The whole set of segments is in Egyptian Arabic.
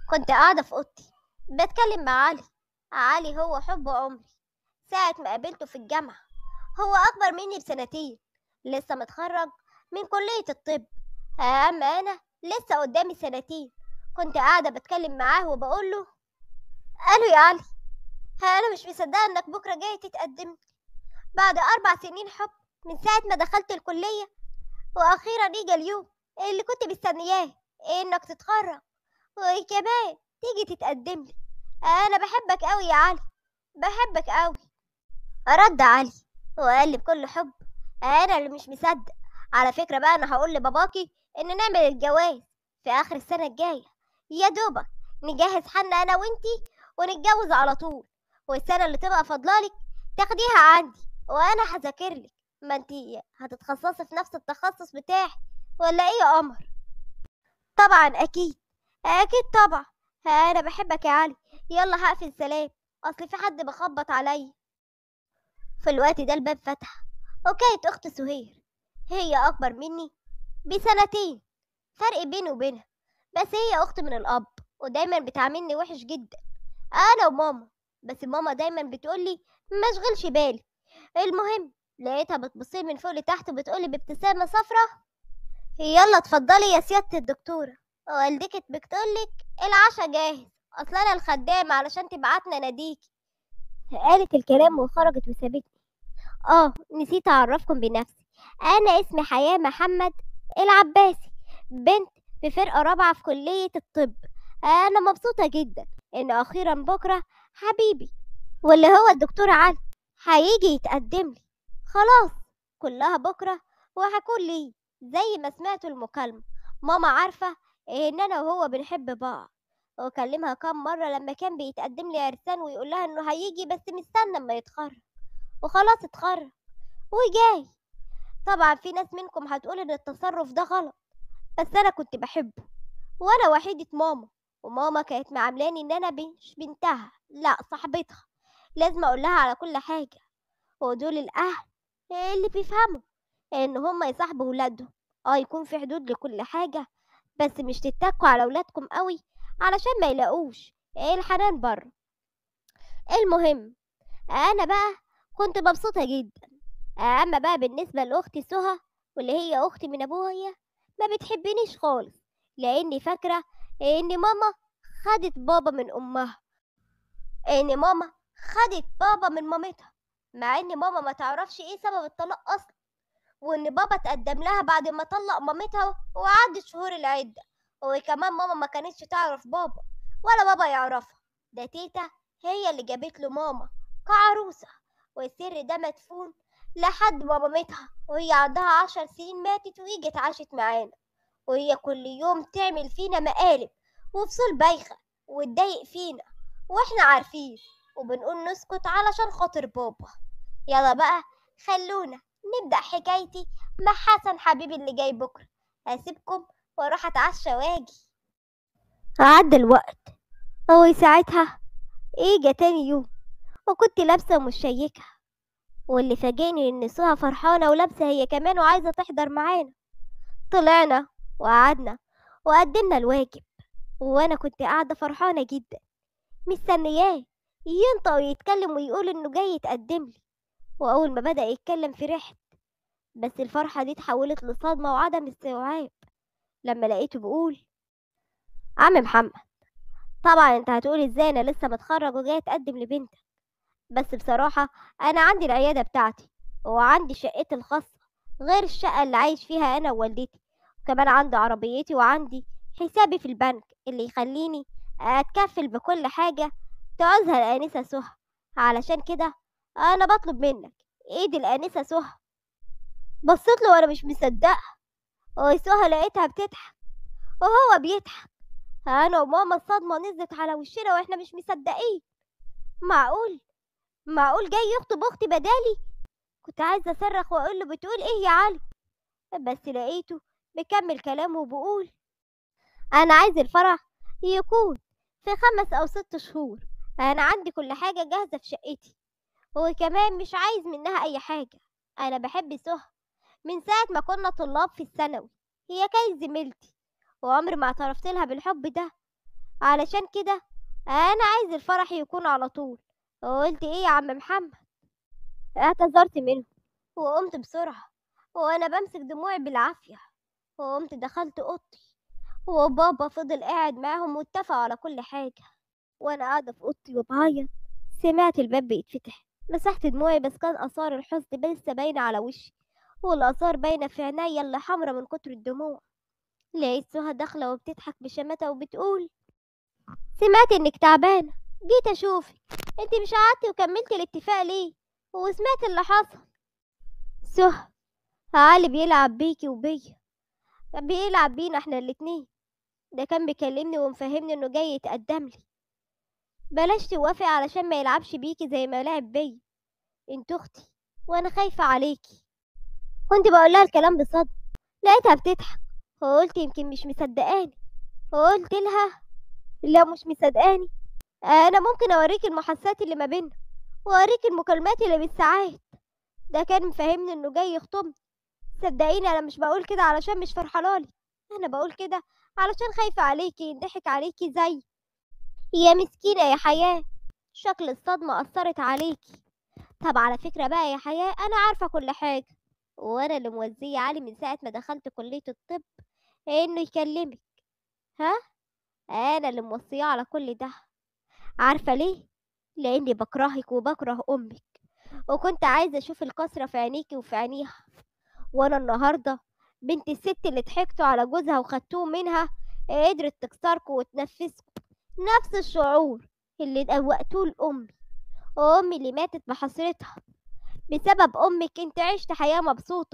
كنت قاعدة في أوضتي بتكلم مع علي علي هو حب عمري ساعة ما قابلته في الجامعة هو أكبر مني بسنتين لسه متخرج من كلية الطب أما أنا لسه قدامي سنتين كنت قاعدة بتكلم معاه وبقول له قالوا يا علي أنا مش مصدقة إنك بكرة جاي تتقدم بعد أربع سنين حب من ساعة ما دخلت الكلية وأخيرا يجي اليوم اللي كنت مستنياه إنك تتخرج وكمان تيجي تتقدم لي أنا بحبك أوي يا علي بحبك أوي رد علي وقال لي بكل حب أنا اللي مش مصدق على فكرة بقى أنا هقول لباباكي إن نعمل الجواز في آخر السنة الجاية يا دوبك نجهز حالنا أنا وإنتي ونتجوز على طول والسنة اللي تبقى فاضلالك تاخديها عندي وأنا هذاكرلك ما انتي هتتخصصي في نفس التخصص بتاعي ولا إيه يا قمر طبعا أكيد أكيد طبعا أنا بحبك يا علي يلا هقفل سلام أصل في حد بخبط عليا في الوقت ده الباب فتح وكانت أخت سهير هي أكبر مني بسنتين فرق بيني وبينها بس هي أخت من الأب ودايما بتعاملني وحش جدا أنا وماما بس ماما دايما بتقولي مشغلش بالي المهم لقيتها بتبصلي من فوق لتحت وبتقولي بابتسامة صفرة يلا اتفضلي يا سيادة الدكتورة والدتك بتقولك العشاء جاهز أصل أنا الخدام علشان تبعتنا ناديكي قالت الكلام وخرجت وسابتني اه نسيت اعرفكم بنفسي انا اسمي حياة محمد العباسي بنت في فرقة رابعة في كلية الطب انا مبسوطة جدا ان اخيرا بكرة حبيبي واللي هو الدكتور علي هيجي يتقدم لي خلاص كلها بكرة وهكون ليه زي ما سمعتوا المكالمة ماما عارفة ان انا وهو بنحب بعض وكلمها كام مرة لما كان بيتقدم لي عرسان ويقول لها انه هيجي بس مستنى اما يتخرج وخلاص اتخرج وجاي طبعا في ناس منكم هتقول ان التصرف ده غلط بس انا كنت بحبه وانا وحيدة ماما وماما كانت معاملاني ان انا مش بنتها لا صاحبتها لازم اقول لها على كل حاجة ودول الاهل اللي بيفهموا ان هما يصاحبوا ولادهم اه يكون في حدود لكل حاجة بس مش تتكوا على ولادكم قوي علشان ما يلاقوش ايه الحنان بره المهم انا بقى كنت مبسوطة جدا اما بقى بالنسبة لاختي سهى واللي هي اختي من ابويا ما بتحبنيش خالص لاني فاكرة ان ماما خدت بابا من امها ان ماما خدت بابا من مامتها مع ان ماما ما تعرفش ايه سبب الطلاق اصلا وان بابا تقدم لها بعد ما طلق مامتها وعدت شهور العدة وكمان ماما ما كانتش تعرف بابا ولا بابا يعرفها ده تيتا هي اللي جابت له ماما كعروسة والسر ده مدفون لحد ما مامتها وهي عندها عشر سنين ماتت ويجت عاشت معانا وهي كل يوم تعمل فينا مقالب وفصول بايخة وتضايق فينا واحنا عارفين وبنقول نسكت علشان خاطر بابا يلا بقى خلونا نبدأ حكايتي مع حسن حبيبي اللي جاي بكرة هسيبكم واروح اتعشى واجي عدى الوقت هو ساعتها اجا تاني يوم وكنت لابسة ومش شيكة واللي فاجئني ان سهى فرحانة ولابسة هي كمان وعايزة تحضر معانا طلعنا وقعدنا وقدمنا الواجب وانا كنت قاعدة فرحانة جدا مستنياه ينطق ويتكلم ويقول انه جاي يتقدم لي واول ما بدأ يتكلم فرحت بس الفرحة دي اتحولت لصدمة وعدم استيعاب لما لقيته بيقول عم محمد طبعا انت هتقول ازاي انا لسه متخرج وجاي اتقدم لبنتك بس بصراحة انا عندي العيادة بتاعتي وعندي شقتي الخاصة غير الشقة اللي عايش فيها انا ووالدتي وكمان عندي عربيتي وعندي حسابي في البنك اللي يخليني اتكفل بكل حاجة تعوزها الآنسة سهى علشان كده انا بطلب منك ايد الآنسة سهى بصيت له وانا مش مصدقة وسهى لقيتها بتضحك وهو بيضحك انا وماما الصدمة نزلت على وشنا واحنا مش مصدقين معقول معقول جاي يخطب اختي بدالي كنت عايزة اصرخ واقول له بتقول ايه يا علي بس لقيته بيكمل كلامه وبقول انا عايز الفرح يكون في خمس او ست شهور انا عندي كل حاجة جاهزة في شقتي وكمان مش عايز منها اي حاجة انا بحب سهى من ساعة ما كنا طلاب في الثانوي هي كانت زميلتي وعمري ما اعترفت لها بالحب ده علشان كده انا عايز الفرح يكون على طول قلت ايه يا عم محمد اعتذرت منه وقمت بسرعة وانا بمسك دموعي بالعافية وقمت دخلت اوضتي وبابا فضل قاعد معاهم واتفقوا على كل حاجة وانا قاعدة في اوضتي وبعيط سمعت الباب بيتفتح مسحت دموعي بس كان اثار الحزن لسه باينة على وشي والاثار باينة في عينيا اللي حمرا من كتر الدموع لقيت سهى داخلة وبتضحك بشماتة وبتقول سمعت انك تعبانة جيت اشوفك انت مش قعدتي وكملتي الاتفاق ليه وسمعت اللي حصل سهى علي بيلعب بيكي وبيا بيلعب بينا احنا الاتنين ده كان بيكلمني ومفهمني انه جاي يتقدم لي بلاش توافق علشان ما يلعبش بيكي زي ما لعب بيا انت اختي وانا خايفة عليكي كنت بقول لها الكلام بصدق لقيتها بتضحك وقلت يمكن مش مصدقاني وقلت لها لو مش مصدقاني انا ممكن اوريك المحادثات اللي ما بيننا واوريك المكالمات اللي بالساعات ده كان مفهمني انه جاي يخطبني صدقيني انا مش بقول كده علشان مش فرحانالي انا بقول كده علشان خايفة عليكي يضحك عليكي زي يا مسكينة يا حياة شكل الصدمة أثرت عليكي طب على فكرة بقى يا حياة أنا عارفة كل حاجة وأنا اللي موزية علي من ساعة ما دخلت كلية الطب إنه يكلمك ها أنا اللي موصياه على كل ده عارفة ليه؟ لأني بكرهك وبكره أمك وكنت عايزة أشوف الكسرة في عينيكي وفي عينيها وأنا النهاردة بنت الست اللي ضحكتوا على جوزها وخدتوه منها قدرت تكسركوا وتنفسكوا نفس الشعور اللي دوقتوه لأمي وأمي اللي ماتت بحسرتها بسبب أمك انت عشت حياة مبسوطة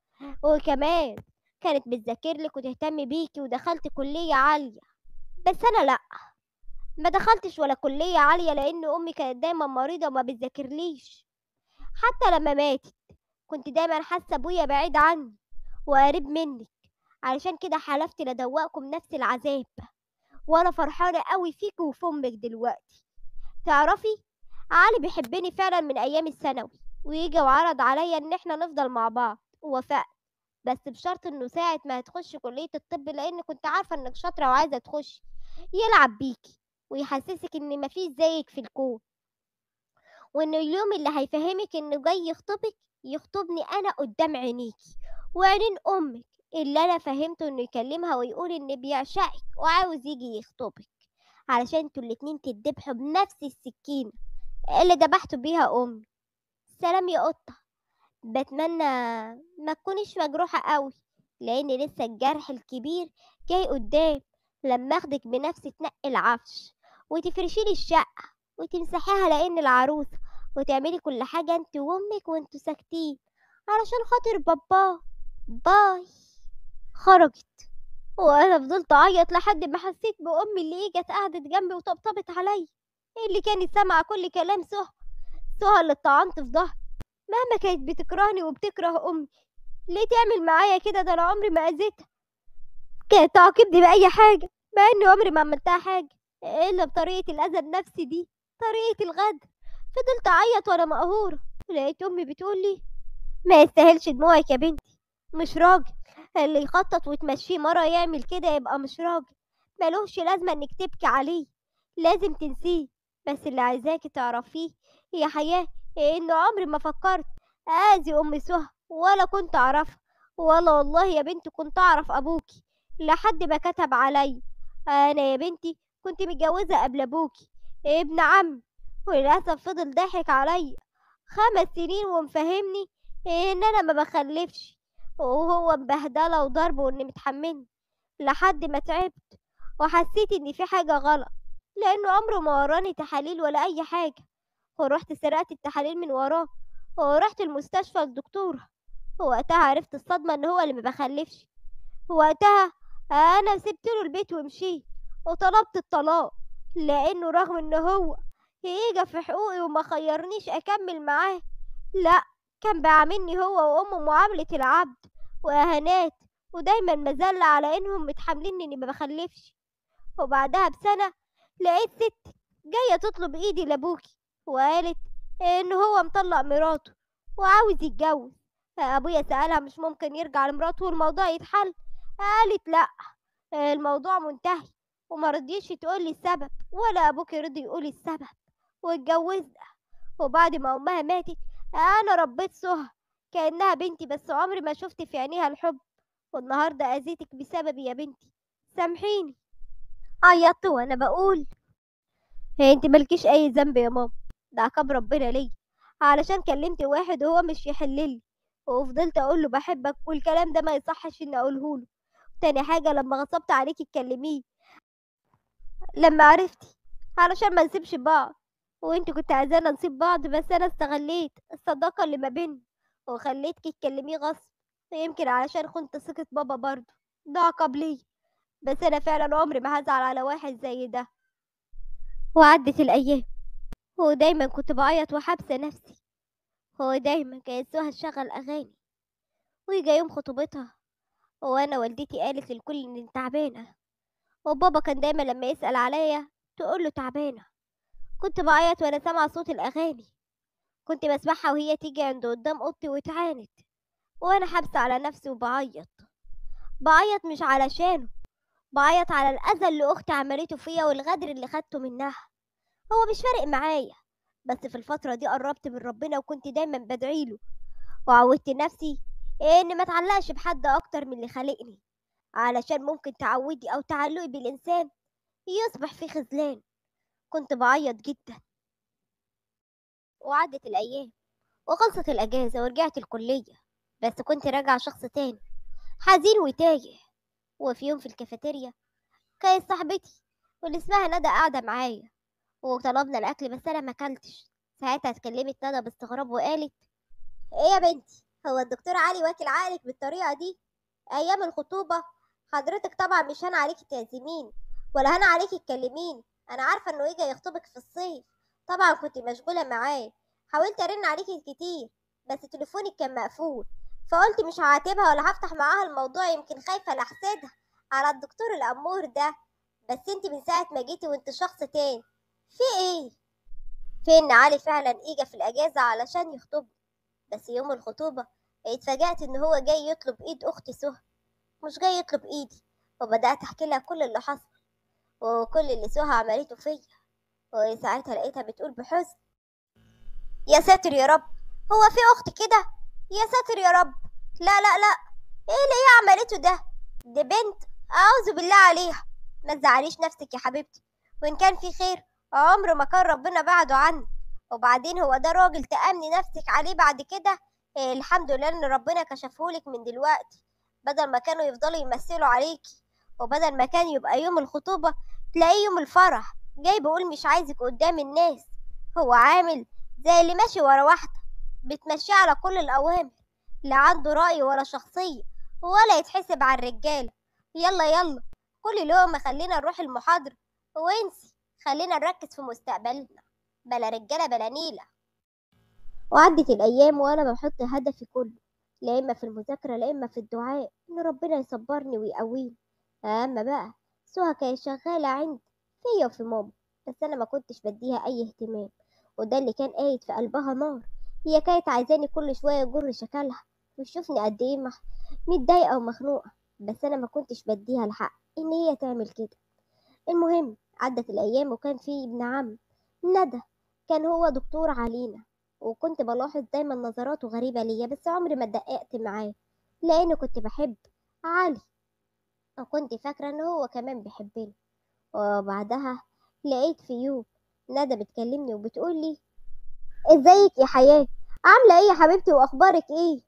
وكمان كانت بتذاكرلك وتهتم بيكي ودخلت كلية عالية بس أنا لأ ما دخلتش ولا كلية عالية لأن أمي كانت دايما مريضة وما بتذاكرليش حتى لما ماتت كنت دايما حاسة أبويا بعيد عني وقريب منك علشان كده حلفت لأدوقكم نفس العذاب وأنا فرحانة قوي فيك وفي أمك دلوقتي تعرفي علي بيحبني فعلا من أيام الثانوي ويجي وعرض عليا إن احنا نفضل مع بعض ووافقت بس بشرط إنه ساعة ما هتخش كلية الطب لأن كنت عارفة إنك شاطرة وعايزة تخشي يلعب بيكي ويحسسك إن مفيش زيك في الكون وإن اليوم اللي هيفهمك إنه جاي يخطبك يخطبني أنا قدام عينيكي وعينين أمك اللي أنا فهمته إنه يكلمها ويقول إن بيعشقك وعاوز يجي يخطبك علشان انتوا الاتنين تتذبحوا بنفس السكينة اللي ذبحتوا بيها أمي سلام يا قطة بتمنى ما تكونيش مجروحة قوي لأن لسه الجرح الكبير جاي قدام لما اخدك بنفسي تنقي العفش وتفرشيلي الشقة وتمسحيها لأن العروسة وتعملي كل حاجة انت وامك وانتوا ساكتين علشان خاطر بابا باي خرجت وانا فضلت اعيط لحد ما حسيت بامي اللي اجت قعدت جنبي وطبطبت عليا اللي كانت سامعه كل كلام سهى سهى اللي اتطعنت في ظهري مهما كانت بتكرهني وبتكره امي ليه تعمل معايا كده ده انا عمري ما اذيتها كانت تعاقبني باي حاجه مع اني عمري ما عملتها حاجه الا بطريقه الاذى النفسي دي طريقه الغدر فضلت اعيط وانا مقهوره ولقيت امي بتقول لي ما يستاهلش دموعك يا بنتي مش راجل اللي يخطط وتمشيه مرة يعمل كده يبقى مش راجل ملوش لازمة انك تبكي عليه لازم تنسيه بس اللي عايزاكي تعرفيه يا حياة انه عمري ما فكرت اذي ام سهى ولا كنت اعرفها ولا والله يا بنتي كنت اعرف ابوكي لحد ما كتب عليا انا يا بنتي كنت متجوزة قبل ابوكي ابن عمي وللاسف فضل ضاحك عليا خمس سنين ومفهمني ان انا ما بخلفش وهو مبهدلة وضرب واني متحملني لحد ما تعبت وحسيت ان في حاجة غلط لانه عمره ما وراني تحاليل ولا اي حاجة ورحت سرقت التحاليل من وراه ورحت المستشفى الدكتورة ووقتها عرفت الصدمة ان هو اللي ما بخلفش وقتها انا سبت له البيت ومشيت وطلبت الطلاق لانه رغم ان هو يجي في حقوقي وما خيرنيش اكمل معاه لا كان بيعاملني هو وامه معاملة العبد واهانات ودايما مذلة على انهم متحاملين اني ما بخلفش وبعدها بسنة لقيت ست جاية تطلب ايدي لابوكي وقالت ان هو مطلق مراته وعاوز يتجوز ابويا سألها مش ممكن يرجع لمراته والموضوع يتحل قالت لا الموضوع منتهي وما رضيتش تقولي السبب ولا ابوك رضي يقولي السبب واتجوزنا وبعد ما امها ماتت انا ربيت سهى كانها بنتي بس عمري ما شفت في عينيها الحب والنهارده اذيتك بسببي يا بنتي سامحيني عيطت وانا بقول هي انت مالكيش اي ذنب يا ماما ده عقاب ربنا ليا علشان كلمت واحد وهو مش يحللي وفضلت اقول له بحبك والكلام ده ما يصحش اني اقوله له تاني حاجه لما غصبت عليكي تكلميه لما عرفتي علشان ما نسيبش بعض وانت كنت عايزانا نسيب بعض بس انا استغليت الصداقه اللي ما بيننا وخليتك تكلميه غصب يمكن علشان خنت ثقه بابا برضه ده عقاب ليا بس انا فعلا عمري ما هزعل على واحد زي ده وعدت الايام ودايما كنت بعيط وحابسه نفسي هو دايما كانت سهى تشغل اغاني ويجي يوم خطوبتها وانا والدتي قالت للكل اني تعبانه وبابا كان دايما لما يسال عليا تقول له تعبانه كنت بعيط وانا سامعه صوت الاغاني كنت بسمعها وهي تيجي عند قدام اوضتي وتعاند وانا حابسه على نفسي وبعيط بعيط مش علشانه بعيط على الاذى اللي اختي عملته فيا والغدر اللي خدته منها هو مش فارق معايا بس في الفتره دي قربت من ربنا وكنت دايما بدعيله وعودت نفسي ان ما اتعلقش بحد اكتر من اللي خلقني علشان ممكن تعودي او تعلقي بالانسان يصبح في خذلان كنت بعيط جدا وعدت الايام وخلصت الاجازه ورجعت الكليه بس كنت راجعه شخص تاني حزين وتايه وفي يوم في الكافيتيريا كانت صاحبتي واللي اسمها ندى قاعده معايا وطلبنا الاكل بس انا ما اكلتش ساعتها اتكلمت ندى باستغراب وقالت ايه يا بنتي هو الدكتور علي واكل عقلك بالطريقه دي ايام الخطوبه حضرتك طبعا مش هان عليكي تعزمين ولا هان عليكي تكلميني انا عارفه انه يجي يخطبك في الصيف طبعا كنت مشغوله معاه حاولت ارن عليكي كتير بس تليفونك كان مقفول فقلت مش هعاتبها ولا هفتح معاها الموضوع يمكن خايفه لاحسدها على الدكتور الامور ده بس انت من ساعه ما جيتي وانت شخص تاني في ايه في ان علي فعلا اجى في الاجازه علشان يخطبني بس يوم الخطوبه اتفاجأت ان هو جاي يطلب ايد اختي سهى مش جاي يطلب ايدي وبدأت احكي لها كل اللي حصل وكل اللي سهى عملته فيا وساعتها لقيتها بتقول بحزن يا ساتر يا رب هو في اخت كده يا ساتر يا رب لا لا لا ايه اللي هي عملته ده دي بنت اعوذ بالله عليها ما تزعليش نفسك يا حبيبتي وان كان في خير عمر ما كان ربنا بعده عنك وبعدين هو ده راجل تأمني نفسك عليه بعد كده إيه الحمد لله ان ربنا كشفهولك من دلوقتي بدل ما كانوا يفضلوا يمثلوا عليكي وبدل ما كان يبقى يوم الخطوبة تلاقيه يوم الفرح جاي بيقول مش عايزك قدام الناس هو عامل زي اللي ماشي ورا واحدة بتمشيه على كل الأوامر لا عنده رأي ولا شخصية ولا يتحسب على الرجالة يلا يلا كل لقمة خلينا نروح المحاضرة وانسي خلينا نركز في مستقبلنا بلا رجالة بلا نيلة وعدت الأيام وأنا بحط هدفي كله لا إما في المذاكرة لا إما في الدعاء إن ربنا يصبرني ويقويني أما بقى سهى كانت شغالة عندي فيا وفي ماما بس أنا ما كنتش بديها أي اهتمام وده اللي كان قايد في قلبها نار هي كانت عايزاني كل شوية أجر شكلها وتشوفني قد إيه مح- متضايقة ومخنوقة بس أنا ما كنتش بديها الحق إن هي تعمل كده المهم عدت الأيام وكان في ابن عم ندى كان هو دكتور علينا وكنت بلاحظ دايما نظراته غريبة ليا بس عمري ما دققت معاه لأني كنت بحب علي وكنت فاكرة إن هو كمان بيحبني وبعدها لقيت في يوم ندى بتكلمني وبتقولي ازيك يا حياة عاملة ايه يا حبيبتي واخبارك ايه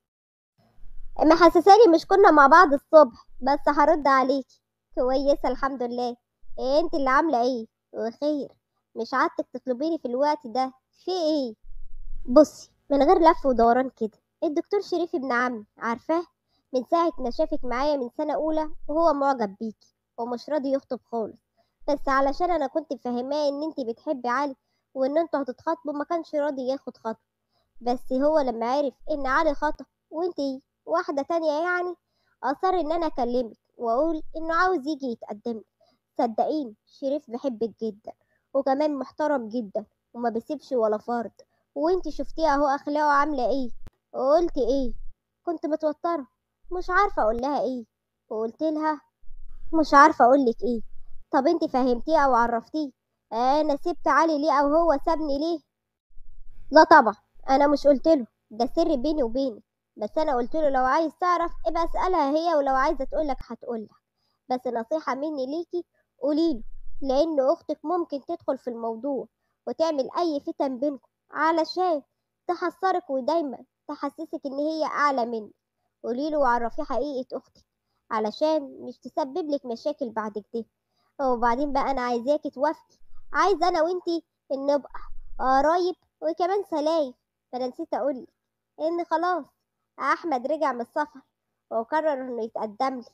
محسساني مش كنا مع بعض الصبح بس هرد عليكي كويسة الحمد لله إيه انت اللي عاملة ايه وخير مش عادتك تطلبيني في الوقت ده في ايه بصي من غير لف ودوران كده الدكتور شريف ابن عمي عارفاه من ساعة ما شافك معايا من سنة أولى وهو معجب بيكي ومش راضي يخطب خالص بس علشان أنا كنت مفهماه إن انتي بتحبي علي وإن انتوا هتتخاطبوا ما كانش راضي ياخد خطوة بس هو لما عرف إن علي خطب وانتي واحدة تانية يعني أصر إن أنا أكلمك وأقول إنه عاوز يجي يتقدملك صدقيني شريف بيحبك جدا وكمان محترم جدا وما بيسيبش ولا فرد وانتي شفتيه اهو اخلاقه عامله ايه وقلت ايه كنت متوتره مش عارفه اقول لها ايه وقلت لها مش عارفه اقول لك ايه طب انت فهمتيه او عرفتيه انا سبت علي ليه او هو سابني ليه لا طبعا انا مش قلت له ده سر بيني وبينك بس انا قلت له لو عايز تعرف ابقى اسالها هي ولو عايزه تقولك هتقولك بس نصيحه مني ليكي قوليله لان اختك ممكن تدخل في الموضوع وتعمل اي فتن بينكم علشان تحصرك ودايما تحسسك ان هي اعلى منك قوليله وعرفيه حقيقه اختك علشان مش تسبب لك مشاكل بعد كده وبعدين بقى انا عايزاكي توافقي عايزه انا وانتي ان نبقى قرايب وكمان سلايف فانا نسيت اقولك ان خلاص احمد رجع من السفر وقرر انه يتقدم لي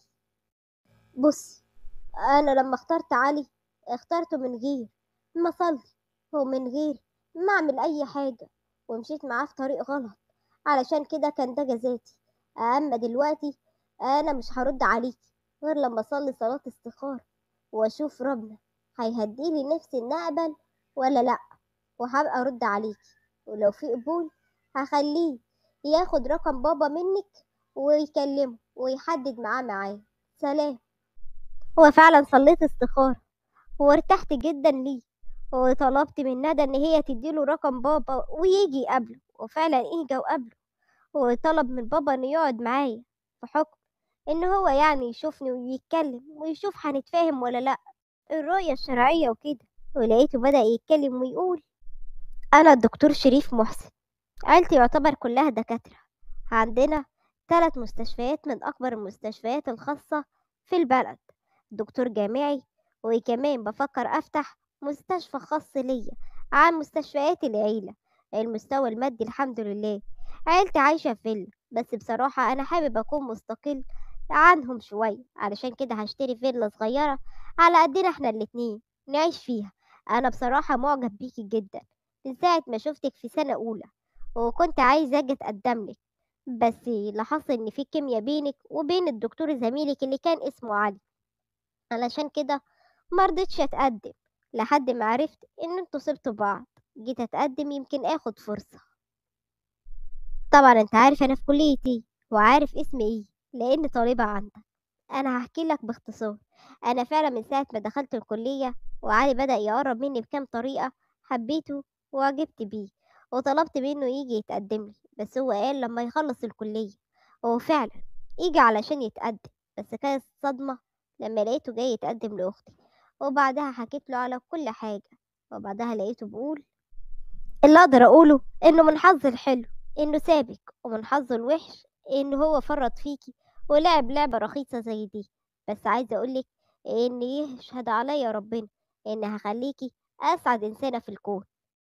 بص انا لما اخترت علي اخترته من غير ما اصلي ومن غير ما اعمل اي حاجه ومشيت معاه في طريق غلط علشان كده كان ده جزاتي اما دلوقتي انا مش هرد عليكي غير لما اصلي صلاه استخاره واشوف ربنا هيهديلي نفسي ان اقبل ولا لا وهبقى ارد عليكي ولو في قبول هخليه ياخد رقم بابا منك ويكلمه ويحدد معاه ميعاد سلام هو فعلا صليت استخارة وارتحت جدا ليه وطلبت من ندى ان هي تديله رقم بابا ويجي يقابله وفعلا اجا وقابله وطلب من بابا انه يقعد معايا في حكم ان هو يعني يشوفني ويتكلم ويشوف هنتفاهم ولا لا الرؤية الشرعية وكده ولقيته بدأ يتكلم ويقول أنا الدكتور شريف محسن عيلتي يعتبر كلها دكاترة عندنا ثلاث مستشفيات من أكبر المستشفيات الخاصة في البلد دكتور جامعي وكمان بفكر أفتح مستشفى خاص ليا عن مستشفيات العيلة المستوى المادي الحمد لله عيلتي عايشة في فيلا بس بصراحة أنا حابب أكون مستقل عنهم شوية علشان كده هشتري فيلا صغيرة على قدنا احنا الاتنين نعيش فيها أنا بصراحة معجب بيكي جدا من ساعة ما شفتك في سنة أولى وكنت عايزة أجي أتقدملك بس لاحظت إن في كيميا بينك وبين الدكتور زميلك اللي كان اسمه علي علشان كده مرضتش أتقدم لحد ما عرفت إن انتوا سبتوا بعض جيت أتقدم يمكن آخد فرصة طبعا انت عارف أنا في كلية ايه وعارف اسمي ايه لأني طالبة عندك أنا هحكي لك باختصار أنا فعلا من ساعة ما دخلت الكلية وعلي بدأ يقرب مني بكام طريقة حبيته وعجبت بيه وطلبت منه يجي يتقدم لي بس هو قال لما يخلص الكلية هو فعلا يجي علشان يتقدم بس كانت صدمة لما لقيته جاي يتقدم لأختي وبعدها حكيت له على كل حاجة وبعدها لقيته بيقول اللي أقدر أقوله إنه من حظي الحلو إنه سابك ومن حظه الوحش إنه هو فرط فيكي ولعب لعبة رخيصة زي دي بس عايزة أقولك إن يشهد عليا ربنا إن هخليكي أسعد إنسانة في الكون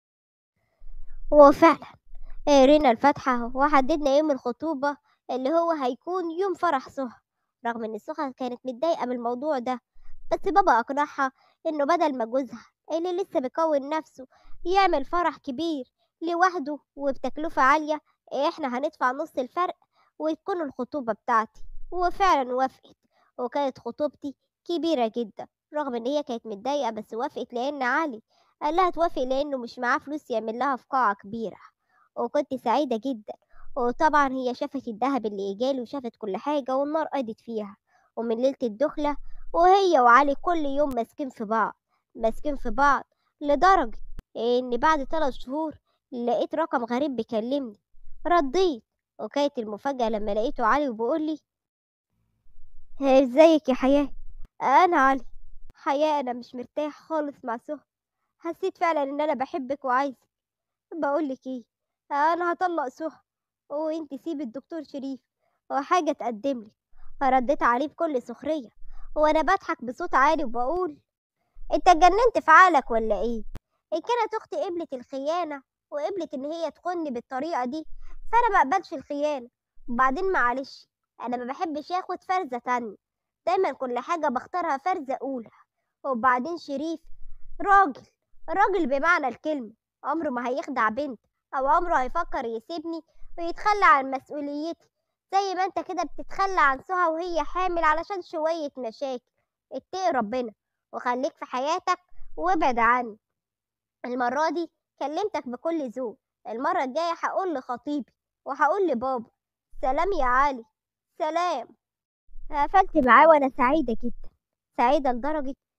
وفعلا قرينا الفاتحة وحددنا يوم الخطوبة اللي هو هيكون يوم فرح سهى رغم إن سهى كانت متضايقة من الموضوع ده بس بابا أقنعها إنه بدل ما جوزها اللي لسه بيكون نفسه يعمل فرح كبير لوحده وبتكلفة عالية إحنا هندفع نص الفرق وتكون الخطوبة بتاعتي وفعلا وافقت وكانت خطوبتي كبيرة جدا رغم إن هي كانت متضايقة بس وافقت لأن علي قال لها توافق لأنه مش معاه فلوس يعمل لها في قاعة كبيرة وكنت سعيدة جدا وطبعا هي شافت الدهب اللي إجاله وشافت كل حاجة والنار قضت فيها ومن ليلة الدخلة وهي وعلي كل يوم ماسكين في بعض ماسكين في بعض لدرجة إن بعد ثلاث شهور لقيت رقم غريب بيكلمني رديت وكانت المفاجأة لما لقيته علي وبيقول لي ازيك يا حياة أنا علي حياة أنا مش مرتاح خالص مع سهى حسيت فعلا إن أنا بحبك وعايزك بقولك إيه أنا هطلق سهى وإنت سيب الدكتور شريف وحاجة تقدملي فرديت عليه بكل سخرية وأنا بضحك بصوت عالي وبقول أنت اتجننت في عقلك ولا إيه؟ إن كانت أختي قبلت الخيانة وقبلت إن هي تخوني بالطريقة دي فأنا مقبلش الخيانة وبعدين معلش أنا ما بحبش آخد فرزة تانية دايما كل حاجة بختارها فرزة أولى وبعدين شريف راجل راجل بمعنى الكلمة عمره ما هيخدع بنت أو عمره هيفكر يسيبني ويتخلى عن مسؤوليتي زي ما انت كده بتتخلى عن سهى وهي حامل علشان شوية مشاكل اتقي ربنا وخليك في حياتك وابعد عني المرة دي كلمتك بكل ذوق المرة الجاية هقول لخطيبي وهقول لبابا سلام يا علي سلام قفلت معاه وانا سعيدة جدا سعيدة لدرجة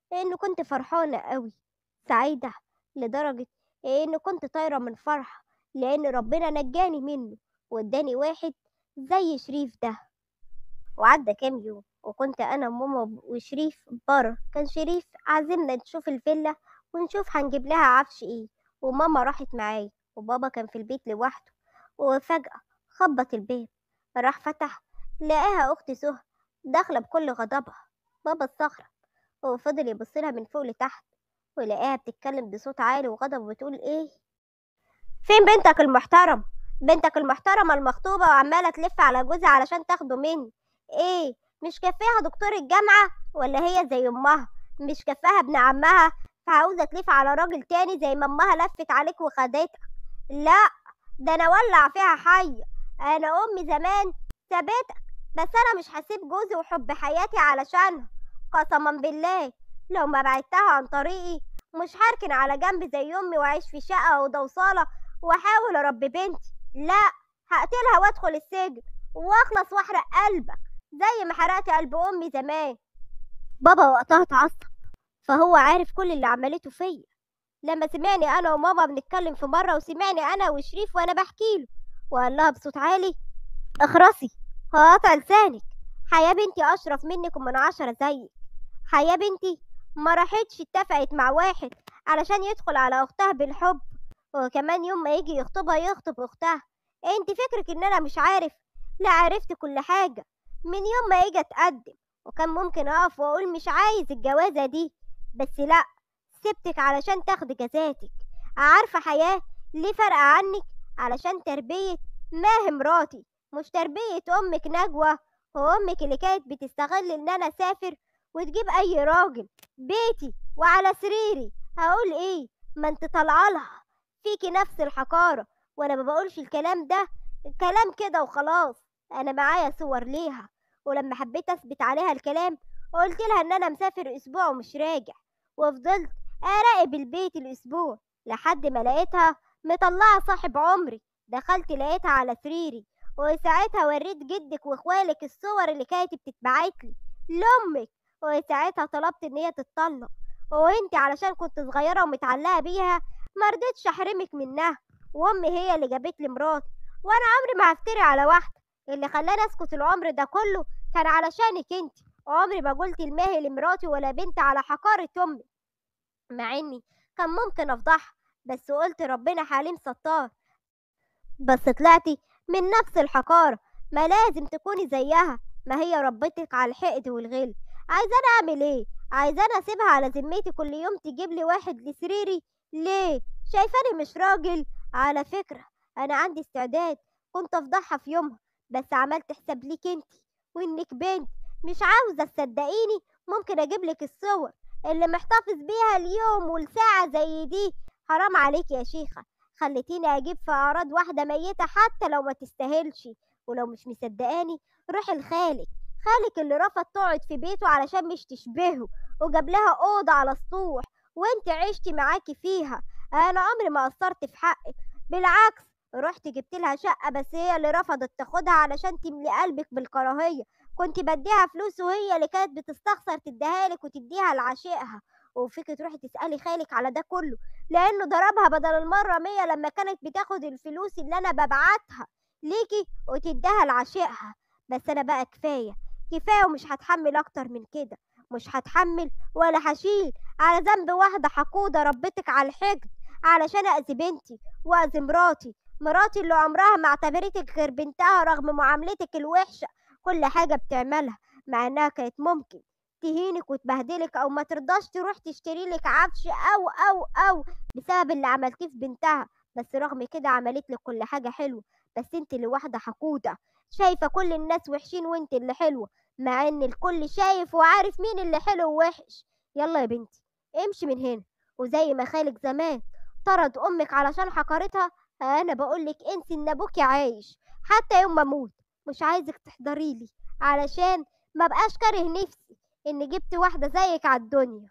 إن كنت فرحانة أوي سعيدة لدرجة إن كنت طايرة من فرحة لأن ربنا نجاني منه واداني واحد زي شريف ده وعدى كام يوم وكنت أنا وماما وشريف برا كان شريف عازمنا نشوف الفيلا ونشوف هنجيب لها عفش إيه وماما راحت معايا وبابا كان في البيت لوحده وفجأة خبط الباب راح فتح لقاها أختي سهى داخلة بكل غضبها بابا استغرب وفضل يبصلها من فوق لتحت ولقاها بتتكلم بصوت عالي وغضب وبتقول ايه فين بنتك المحترم بنتك المحترمة المخطوبة وعمالة تلف على جوزها علشان تاخده مني ايه مش كفاها دكتور الجامعة ولا هي زي امها مش كفاها ابن عمها فعاوزة تلف على راجل تاني زي ما امها لفت عليك وخدتك لا ده انا ولع فيها حية انا امي زمان سابتك بس انا مش هسيب جوزي وحب حياتي علشانها قسما بالله لو ما بعدتها عن طريقي مش هركن على جنب زي امي واعيش في شقه اوضه وصاله واحاول اربي بنتي لا هقتلها وادخل السجن واخلص واحرق قلبك زي ما حرقت قلب امي زمان بابا وقتها اتعصب فهو عارف كل اللي عملته فيا لما سمعني انا وماما بنتكلم في مره وسمعني انا وشريف وانا بحكي له وقال لها بصوت عالي اخرسي هقطع لسانك حياة بنتي اشرف منك ومن عشرة زيك حياة بنتي ما راحتش اتفقت مع واحد علشان يدخل على اختها بالحب وكمان يوم ما يجي يخطبها يخطب اختها انت فكرك ان انا مش عارف لا عرفت كل حاجة من يوم ما يجي اتقدم وكان ممكن اقف واقول مش عايز الجوازة دي بس لا سبتك علشان تاخدي جزاتك عارفة حياة ليه فرق عنك علشان تربية ماهي مراتي مش تربية أمك نجوى وأمك اللي كانت بتستغل إن أنا أسافر وتجيب أي راجل بيتي وعلى سريري هقول إيه ما أنت طالعة لها فيكي نفس الحقارة وأنا ما بقولش الكلام ده كلام كده وخلاص أنا معايا صور ليها ولما حبيت أثبت عليها الكلام قلت لها إن أنا مسافر أسبوع ومش راجع وفضلت أراقب البيت الأسبوع لحد ما لقيتها مطلعة صاحب عمري دخلت لقيتها على سريري وساعتها وريت جدك واخوالك الصور اللي كانت بتتبعتلي لأمك وساعتها طلبت إن هي تتطلق وانت علشان كنت صغيرة ومتعلقة بيها مرضتش أحرمك منها وأمي هي اللي جابت لي مراتي وأنا عمري ما هفتري على واحدة اللي خلاني أسكت العمر ده كله كان علشانك انت عمري ما قلت الماهي لمراتي ولا بنت على حقارة أمي مع إني كان ممكن أفضحها بس قلت ربنا حليم ستار بس طلعتي من نفس الحقارة ما لازم تكوني زيها ما هي ربتك على الحقد والغل عايزة أنا أعمل إيه؟ عايزة أنا أسيبها على ذمتي كل يوم تجيب لي واحد لسريري؟ ليه؟ شايفاني مش راجل؟ على فكرة أنا عندي استعداد كنت أفضحها في يومها بس عملت حساب ليك انتي وإنك بنت مش عاوزة تصدقيني ممكن أجيب لك الصور اللي محتفظ بيها اليوم والساعة زي دي حرام عليك يا شيخة خليتيني أجيب في أعراض واحدة ميتة حتى لو ما تستاهلش ولو مش مصدقاني روحي لخالك خالك اللي رفض تقعد في بيته علشان مش تشبهه وجاب لها أوضة على سطوح وانت عشتي معاكي فيها أنا عمري ما قصرت في حقك بالعكس رحت جبت لها شقة بس هي اللي رفضت تاخدها علشان تملي قلبك بالكراهية كنت بديها فلوس وهي اللي كانت بتستخسر تديها لك وتديها لعشيقها وفيك تروحي تسألي خالك على ده كله لأنه ضربها بدل المرة مية لما كانت بتاخد الفلوس اللي أنا ببعتها ليكي وتديها لعشيقها بس أنا بقى كفاية كفاية ومش هتحمل أكتر من كده مش هتحمل ولا هشيل على ذنب واحدة حقودة ربتك على الحقد علشان أذي بنتي وأذي مراتي مراتي اللي عمرها ما اعتبرتك غير بنتها رغم معاملتك الوحشة كل حاجة بتعملها مع إنها كانت ممكن تهينك وتبهدلك أو ما ترضاش تروح تشتري لك عفش أو أو أو بسبب اللي عملتيه في بنتها بس رغم كده عملت لك كل حاجة حلوة بس انت اللي واحدة حقودة شايفة كل الناس وحشين وانت اللي حلوة مع ان الكل شايف وعارف مين اللي حلو ووحش يلا يا بنتي امشي من هنا وزي ما خالك زمان طرد امك علشان حقرتها انا بقولك انسي ان ابوكي عايش حتى يوم ما اموت مش عايزك تحضري لي علشان ما بقاش كاره نفسي ان جبت واحدة زيك على الدنيا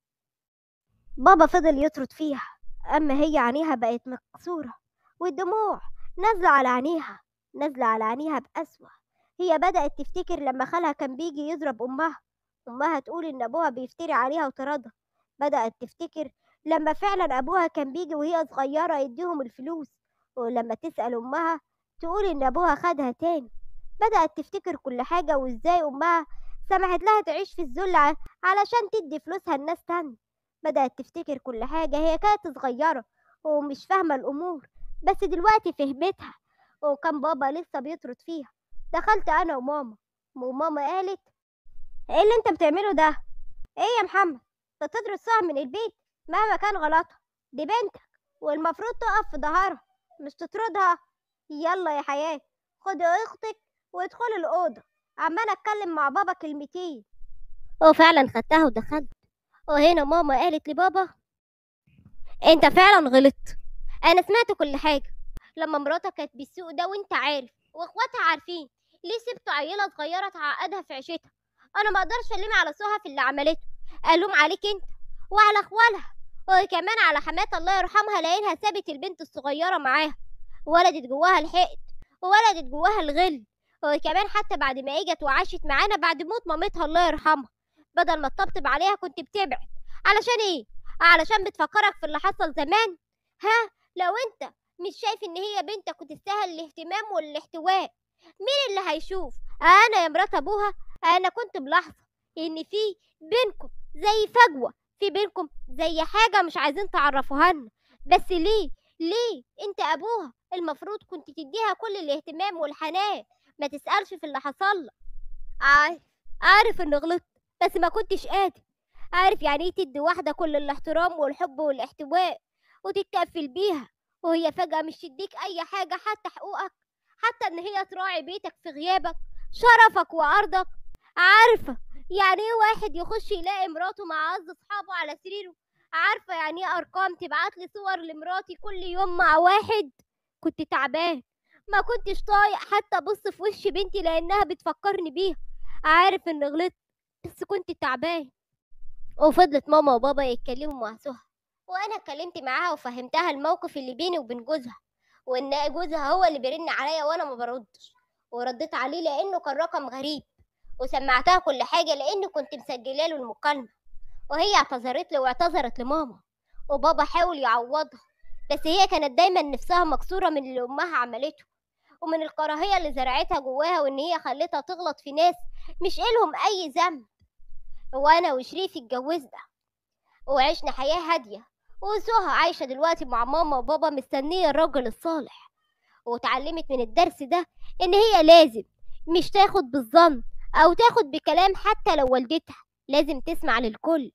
بابا فضل يطرد فيها اما هي عينيها بقت مكسورة والدموع نازلة على عينيها نازلة على عينيها بأسوأ هي بدأت تفتكر لما خالها كان بيجي يضرب أمها أمها تقول إن أبوها بيفتري عليها وطردها بدأت تفتكر لما فعلا أبوها كان بيجي وهي صغيرة يديهم الفلوس ولما تسأل أمها تقول إن أبوها خدها تاني بدأت تفتكر كل حاجة وإزاي أمها سمحت لها تعيش في الذل ع- علشان تدي فلوسها لناس تانية بدأت تفتكر كل حاجة هي كانت صغيرة ومش فاهمة الأمور بس دلوقتي فهمتها وكان بابا لسه بيطرد فيها دخلت أنا وماما وماما قالت ايه اللي انت بتعمله ده ايه يا محمد انت تطرد صاحب من البيت مهما كان غلطها دي بنتك والمفروض تقف في ظهرها مش تطردها يلا يا حياة خدي اختك وادخلي الأوضة عمال اتكلم مع بابا كلمتين وفعلا خدتها ودخلت وهنا ماما قالت لبابا انت فعلا غلطت انا سمعت كل حاجة لما مراتك كانت بالسوق ده وانت عارف واخواتها عارفين ليه سبتوا عيلة صغيرة تعقدها في عيشتها انا ما اقدرش الوم على سهى في اللي عملته الوم عليك انت وعلى اخوالها وكمان على حمات الله يرحمها لانها سابت البنت الصغيرة معاها ولدت جواها الحقد وولدت جواها الغل وكمان حتى بعد ما اجت وعاشت معانا بعد موت مامتها الله يرحمها بدل ما تطبطب عليها كنت بتبعد علشان ايه علشان بتفكرك في اللي حصل زمان ها لو انت مش شايف ان هي بنتك وتستاهل الاهتمام والاحتواء مين اللي هيشوف انا يا مرات ابوها انا كنت ملاحظه ان في بينكم زي فجوه في بينكم زي حاجه مش عايزين تعرفوها لنا بس ليه ليه انت ابوها المفروض كنت تديها كل الاهتمام والحنان ما تسالش في اللي حصل لك عارف عارف ان غلطت بس ما كنتش قادر عارف يعني ايه تدي واحده كل الاحترام والحب والاحتواء وتتكفل بيها وهي فجاه مش تديك اي حاجه حتى حقوقك حتى ان هي تراعي بيتك في غيابك شرفك وعرضك عارفه يعني ايه واحد يخش يلاقي مراته مع اعز اصحابه على سريره عارفه يعني ايه ارقام تبعت لي صور لمراتي كل يوم مع واحد كنت تعبان ما كنتش طايق حتى ابص في وش بنتي لانها بتفكرني بيها عارف ان غلطت بس كنت تعبان وفضلت ماما وبابا يتكلموا مع سهى وانا اتكلمت معاها وفهمتها الموقف اللي بيني وبين جوزها وان جوزها هو اللي بيرن عليا وانا ما بردش ورديت عليه لانه كان رقم غريب وسمعتها كل حاجه لاني كنت مسجله له المكالمه وهي اعتذرت لي واعتذرت لماما وبابا حاول يعوضها بس هي كانت دايما نفسها مكسوره من اللي امها عملته ومن الكراهيه اللي زرعتها جواها وان هي خلتها تغلط في ناس مش إلهم اي ذنب وانا وشريف اتجوزنا وعشنا حياه هاديه وسهى عايشه دلوقتي مع ماما وبابا مستنيه الراجل الصالح واتعلمت من الدرس ده ان هي لازم مش تاخد بالظن او تاخد بكلام حتى لو والدتها لازم تسمع للكل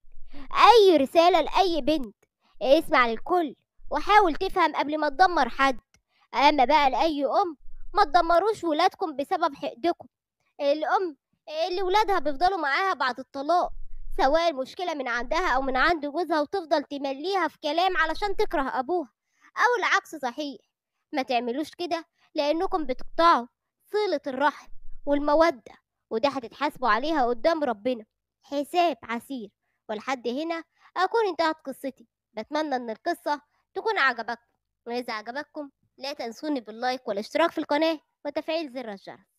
اي رساله لاي بنت اسمع للكل وحاول تفهم قبل ما تدمر حد اما بقى لاي ام ما تدمروش ولادكم بسبب حقدكم الام اللي ولادها بيفضلوا معاها بعد الطلاق سواء المشكلة من عندها أو من عند جوزها وتفضل تمليها في كلام علشان تكره أبوها أو العكس صحيح ما تعملوش كده لأنكم بتقطعوا صلة الرحم والمودة وده هتتحاسبوا عليها قدام ربنا حساب عسير ولحد هنا أكون انتهت قصتي بتمنى إن القصة تكون عجبتكم وإذا عجبتكم لا تنسوني باللايك والاشتراك في القناة وتفعيل زر الجرس